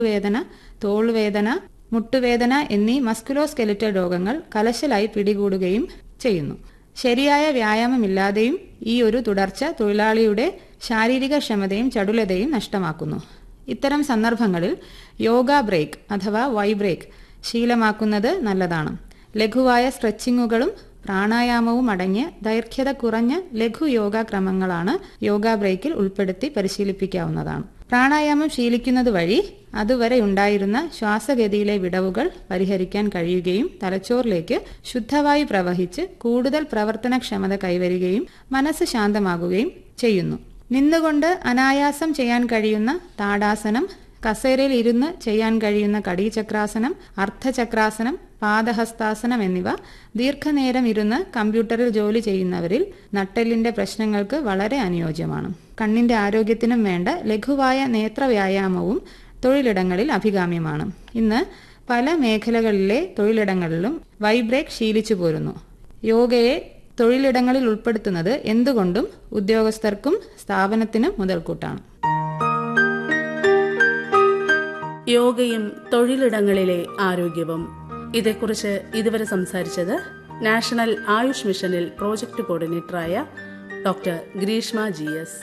വേദന തോൾവേദന മുട്ടുവേദന എന്നീ മസ്കുലോസ്കെലിറ്റൽ രോഗങ്ങൾ കലശലായി പിടികൂടുകയും ചെയ്യുന്നു ശരിയായ വ്യായാമമില്ലാതെയും ഈ ഒരു തുടർച്ച തൊഴിലാളിയുടെ ശാരീരിക ക്ഷമതയും ചടുലതയും നഷ്ടമാക്കുന്നു ഇത്തരം സന്ദർഭങ്ങളിൽ യോഗ ബ്രേക്ക് അഥവാ വൈ ബ്രേക്ക് ശീലമാക്കുന്നത് നല്ലതാണ് ലഘുവായ സ്ട്രെച്ചിങ്ങുകളും പ്രാണായാമവും അടങ്ങിയ ദൈർഘ്യത കുറഞ്ഞ ലഘു യോഗ ക്രമങ്ങളാണ് യോഗ ബ്രേക്കിൽ ഉൾപ്പെടുത്തി പരിശീലിപ്പിക്കാവുന്നതാണ് പ്രാണായാമം ശീലിക്കുന്നത് വഴി അതുവരെ ഉണ്ടായിരുന്ന ശ്വാസഗതിയിലെ വിടവുകൾ പരിഹരിക്കാൻ കഴിയുകയും തലച്ചോറിലേക്ക് ശുദ്ധവായു പ്രവഹിച്ച് കൂടുതൽ പ്രവർത്തനക്ഷമത കൈവരികയും മനസ്സ് ശാന്തമാകുകയും ചെയ്യുന്നു നിന്നുകൊണ്ട് അനായാസം ചെയ്യാൻ കഴിയുന്ന താടാസനം കസേരയിൽ ഇരുന്ന് ചെയ്യാൻ കഴിയുന്ന കടീചക്രാസനം അർദ്ധചക്രാസനം പാദഹസ്താസനം എന്നിവ ദീർഘനേരം ഇരുന്ന് കമ്പ്യൂട്ടറിൽ ജോലി ചെയ്യുന്നവരിൽ നട്ടെല്ലിന്റെ പ്രശ്നങ്ങൾക്ക് വളരെ അനുയോജ്യമാണ് കണ്ണിന്റെ ആരോഗ്യത്തിനും വേണ്ട ലഘുവായ നേത്രവ്യായാമവും തൊഴിലിടങ്ങളിൽ അഭികാമ്യമാണ് ഇന്ന് പല മേഖലകളിലെ തൊഴിലിടങ്ങളിലും വൈബ്രേക്ക് ശീലിച്ചു പോരുന്നു യോഗയെ തൊഴിലിടങ്ങളിൽ ഉൾപ്പെടുത്തുന്നത് എന്തുകൊണ്ടും ഉദ്യോഗസ്ഥർക്കും സ്ഥാപനത്തിനും മുതൽക്കൂട്ടാണ് യോഗയും തൊഴിലിടങ്ങളിലെ ആരോഗ്യവും ഇതേക്കുറിച്ച് ഇതുവരെ സംസാരിച്ചത് നാഷണൽ ആയുഷ് മിഷനിൽ പ്രോജക്ട് കോർഡിനേറ്ററായ doctor Greeshma G S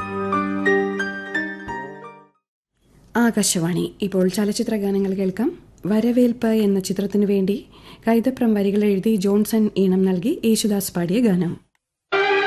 Akashvani ഇപ്പോൾ ചലച്ചിത്ര ഗാനങ്ങൾ കേൾക്കാം വരവേൽപ്പ് എന്ന ചിത്രത്തിനു വേണ്ടി കൈതപ്രം വരികൾ എഴുതി ജോൺസൺ ഈണം നൽകി യേശുദാസ് പാടിയ ഗാനം